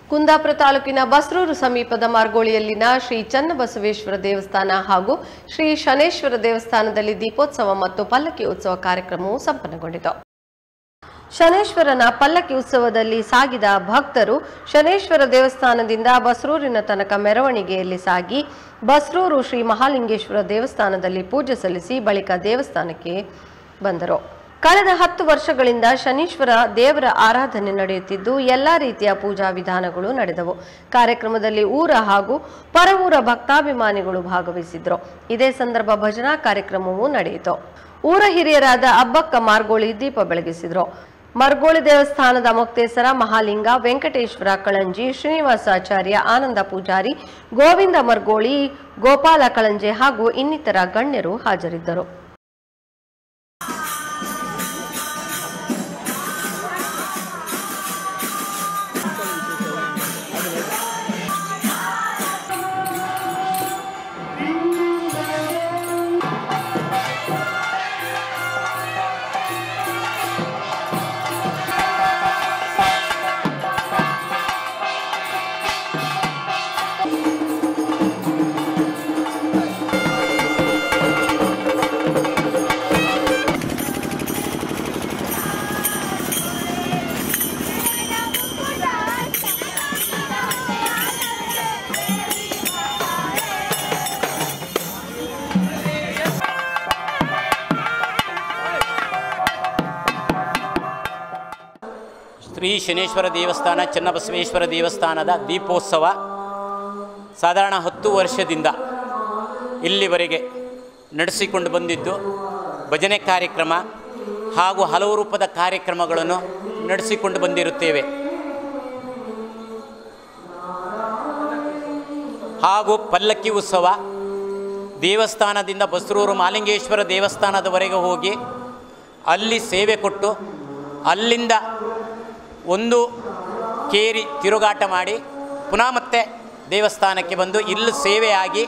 ಕುಂದಾಪುರ ತಾಲೂಕಿನ ಬಸ್ರೂರು ಸಮೀಪದ ಮಾರ್ಗೋಳಿಯಲ್ಲಿನ ಶ್ರೀ ಚನ್ನಬಸವೇಶ್ವರ ದೇವಸ್ಥಾನ ಹಾಗೂ ಶ್ರೀ ಶನೇಶ್ವರ ದೇವಸ್ಥಾನದಲ್ಲಿ ದೀಪೋತ್ಸವ ಮತ್ತು ಪಲ್ಲಕ್ಕಿ ಉತ್ಸವ ಕಾರ್ಯಕ್ರಮವು ಸಂಪನ್ನಗೊಂಡಿತು ಶನೇಶ್ವರನ ಪಲ್ಲಕ್ಕಿ ಉತ್ಸವದಲ್ಲಿ ಸಾಗಿದ ಭಕ್ತರು ಶನೇಶ್ವರ ದೇವಸ್ಥಾನದಿಂದ ಬಸ್ರೂರಿನ ತನಕ ಮೆರವಣಿಗೆಯಲ್ಲಿ ಸಾಗಿ ಬಸ್ರೂರು ಶ್ರೀ ಮಹಾಲಿಂಗೇಶ್ವರ ದೇವಸ್ಥಾನದಲ್ಲಿ ಪೂಜೆ ಸಲ್ಲಿಸಿ ಬಳಿಕ ದೇವಸ್ಥಾನಕ್ಕೆ ಬಂದರು ಕಳೆದ ಹತ್ತು ವರ್ಷಗಳಿಂದ ಶನೀಶ್ವರ ದೇವರ ಆರಾಧನೆ ನಡೆಯುತ್ತಿದ್ದು ಎಲ್ಲಾ ರೀತಿಯ ಪೂಜಾ ವಿಧಾನಗಳು ನಡೆದವು ಕಾರ್ಯಕ್ರಮದಲ್ಲಿ ಊರ ಹಾಗೂ ಪರವೂರ ಭಕ್ತಾಭಿಮಾನಿಗಳು ಭಾಗವಹಿಸಿದ್ರು ಇದೇ ಸಂದರ್ಭ ಭಜನಾ ಕಾರ್ಯಕ್ರಮವೂ ನಡೆಯಿತು ಊರ ಹಿರಿಯರಾದ ಅಬ್ಬಕ್ಕ ಮಾರ್ಗೋಳಿ ದೀಪ ಬೆಳಗಿಸಿದ್ರು ಮರ್ಗೋಳಿ ದೇವಸ್ಥಾನದ ಮೊಕ್ತೇಸರ ಮಹಾಲಿಂಗ ವೆಂಕಟೇಶ್ವರ ಕಳಂಜಿ ಶ್ರೀನಿವಾಸಾಚಾರ್ಯ ಆನಂದ ಪೂಜಾರಿ ಗೋವಿಂದ ಮರ್ಗೋಳಿ ಗೋಪಾಲ ಕಳಂಜೆ ಹಾಗೂ ಇನ್ನಿತರ ಗಣ್ಯರು ಹಾಜರಿದ್ದರು ಶ್ರೀ ಶನೇಶ್ವರ ದೇವಸ್ಥಾನ ಚನ್ನಬಸವೇಶ್ವರ ದೇವಸ್ಥಾನದ ದೀಪೋತ್ಸವ ಸಾಧಾರಣ ಹತ್ತು ವರ್ಷದಿಂದ ಇಲ್ಲಿವರೆಗೆ ನಡೆಸಿಕೊಂಡು ಬಂದಿದ್ದು ಭಜನೆ ಕಾರ್ಯಕ್ರಮ ಹಾಗೂ ಹಲವು ರೂಪದ ಕಾರ್ಯಕ್ರಮಗಳನ್ನು ನಡೆಸಿಕೊಂಡು ಬಂದಿರುತ್ತೇವೆ ಹಾಗೂ ಪಲ್ಲಕ್ಕಿ ಉತ್ಸವ ದೇವಸ್ಥಾನದಿಂದ ಬಸರೂರು ಮಾಲಿಂಗೇಶ್ವರ ದೇವಸ್ಥಾನದವರೆಗೆ ಹೋಗಿ ಅಲ್ಲಿ ಸೇವೆ ಕೊಟ್ಟು ಅಲ್ಲಿಂದ ಒಂದು ಕೇರಿ ತಿರುಗಾಟ ಮಾಡಿ ಪುನಃ ಮತ್ತೆ ದೇವಸ್ಥಾನಕ್ಕೆ ಬಂದು ಇಲ್ಲಿ ಸೇವೆಯಾಗಿ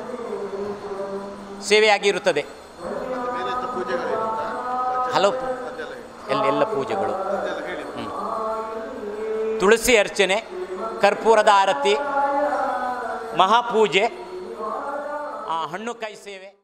ಸೇವೆಯಾಗಿ ಇರುತ್ತದೆ ಹಲವು ಪೂ- ಎಲ್ಲ ಎಲ್ಲ ಪೂಜೆಗಳು ಹ್ಮ್. ತುಳಸಿ ಅರ್ಚನೆ ಕರ್ಪೂರದ ಆರತಿ ಮಹಾಪೂಜೆ ಆ, ಹಣ್ಣು ಕಾಯಿ ಸೇವೆ